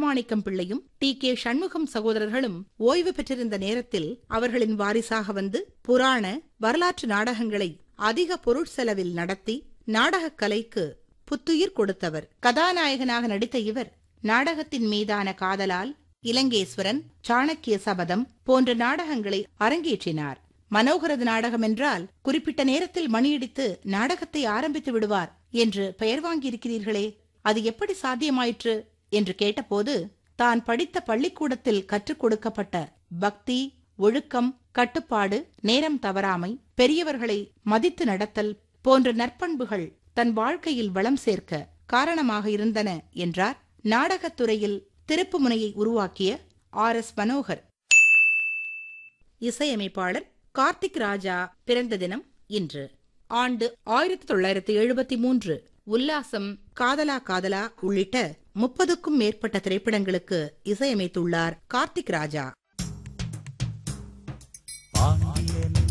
முத்துமாணிக்கம் பிள்ளையும் D K Shanmugam சகோதரர்களும் ஓய்வு பெற்றிருந்த நேரத்தில் அவர்களின் வாரிசாக வந்து புராண வரலாற்று நாடகங்களை அதிக பொருட்செலவில் நடத்தி நாடகக் கலைக்கு புத்துயிர் கொடுத்தவர் கதாநாயகனாக நடித்த இவர் நாடகத்தின் மீதான காதலால் இலங்கேஸ்வரன் சாணக்கிய சபதம் போன்ற நாடகங்களை அரங்கேற்றினார் மனோகரது நாடகம் என்றால் குறிப்பிட்ட நேரத்தில் மணியடித்து நாடகத்தை ஆரம்பித்து விடுவார் என்று பெயர் வாங்கியிருக்கிறீர்களே அது எப்படி சாத்தியமாயிற்று என்று கேட்டபோது தான் படித்த பள்ளிக்கூடத்தில் கற்றுக் கொடுக்கப்பட்ட பக்தி ஒழுக்கம் கட்டுப்பாடு நேரம் தவறாமை பெரியவர்களை மதித்து நடத்தல் போன்ற நற்பண்புகள் தன் வாழ்க்கையில் வளம் சேர்க்க காரணமாக இருந்தன என்றார் நாடகத்துறையில் திருப்புமுனையை உருவாக்கிய ஆர் எஸ் மனோகர் இசையமைப்பாளர் கார்த்திக் ராஜா பிறந்த தினம் இன்று ஆண்டு ஆயிரத்தி தொள்ளாயிரத்தி எழுபத்தி மூன்று உல்லாசம் காதலா காதலா உள்ளிட்ட முப்பதுக்கும் மேற்பட்ட திரைப்படங்களுக்கு இசையமைத்துள்ளார் கார்த்திக் ராஜா பாண்டியன்